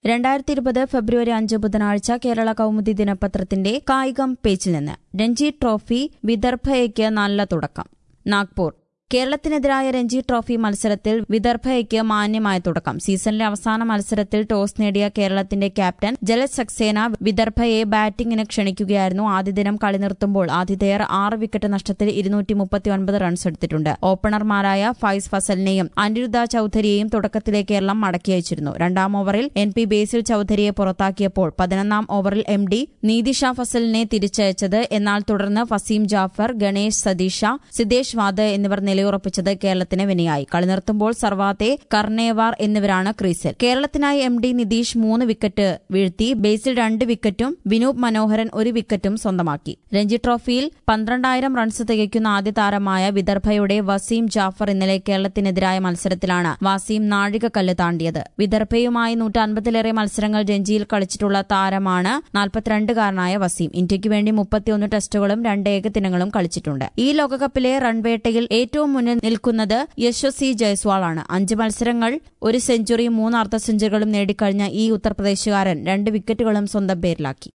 രണ്ടായിരത്തി ഇരുപത് ഫെബ്രുവരി അഞ്ച് ബുധനാഴ്ച കേരള കൗമുദി ദിനപത്രത്തിന്റെ കായികം പേജിൽ നിന്ന് രഞ്ജി ട്രോഫി വിദർഭയ്ക്ക് നല്ല തുടക്കം നാഗ്പൂർ കേരളത്തിനെതിരായ രഞ്ജി ട്രോഫി മത്സരത്തിൽ വിദർഭയ്ക്ക് മാന്യമായ തുടക്കം സീസണിലെ അവസാന മത്സരത്തിൽ ടോസ് നേടിയ കേരളത്തിന്റെ ക്യാപ്റ്റൻ ജലജ് സക്സേന വിദർഭയെ ബാറ്റിംഗിന് ക്ഷണിക്കുകയായിരുന്നു ആദ്യ ദിനം കളി നിർത്തുമ്പോൾ ആതിഥേയർ ആറ് വിക്കറ്റ് നഷ്ടത്തിൽ ഇരുന്നൂറ്റി മുപ്പത്തിയൊൻപത് റൺസ് എടുത്തിട്ടുണ്ട് ഓപ്പണർമാരായ ഫൈസ് ഫസലിനെയും അനിരുദ്ധ ചൌധരിയെയും തുടക്കത്തിലെ കേരളം മടക്കി അയച്ചിരുന്നു രണ്ടാം ഓവറിൽ എൻ പി ബേസിൽ ചൌധരിയെ പുറത്താക്കിയപ്പോൾ പതിനൊന്നാം ഓവറിൽ എം ഡി നീതിഷ ഫസലിനെ തിരിച്ചയച്ചത് എന്നാൽ തുടർന്ന് ഫസീം ജാഫർ ഗണേഷ് സതീഷ സിദ്ദേശ് വാദ് എന്നിവർ നിലയുറപ്പിച്ചത് കേരളത്തിന് വിനയായി കളി നിർത്തുമ്പോൾ സർവാത്തെ കർണേവാർ എന്നിവരാണ് ക്രീസിൽ കേരളത്തിനായി എം ഡി നിതീഷ് മൂന്ന് വിക്കറ്റ് വീഴ്ത്തി ബേസിൽ രണ്ട് വിക്കറ്റും വിനൂപ് മനോഹരൻ ഒരു വിക്കറ്റും സ്വന്തമാക്കി രഞ്ജി ട്രോഫിയിൽ പന്ത്രണ്ടായിരം റൺസ് തികയ്ക്കുന്ന ആദ്യ താരമായ വിദർഭയുടെ വസീം ജാഫർ ഇന്നലെ കേരളത്തിനെതിരായ മത്സരത്തിലാണ് വസീം നാഴികക്കല്ല് താണ്ടിയത് വിദർഭയുമായി നൂറ്റി അൻപതിലേറെ മത്സരങ്ങൾ രഞ്ജിയിൽ കളിച്ചിട്ടുള്ള താരമാണ് നാൽപ്പത്തിരണ്ടുകാരനായ വസീം ഇന്ത്യയ്ക്ക് വേണ്ടി മുപ്പത്തിയൊന്ന് ടെസ്റ്റുകളും രണ്ട് ഏകദിനങ്ങളും കളിച്ചിട്ടുണ്ട് ഈ ലോകകപ്പിലെ റൺവേട്ടയിൽ ഏറ്റവും മുന്നിൽ നിൽക്കുന്നത് യശസ്വി ജയ്സ്വാളാണ് അഞ്ച് മത്സരങ്ങൾ ഒരു സെഞ്ചുറിയും മൂന്ന് അർദ്ധ സെഞ്ചുറികളും നേടിക്കഴിഞ്ഞ ഈ ഉത്തർപ്രദേശുകാരൻ രണ്ട് വിക്കറ്റുകളും സ്വന്തം പേരിലാക്കി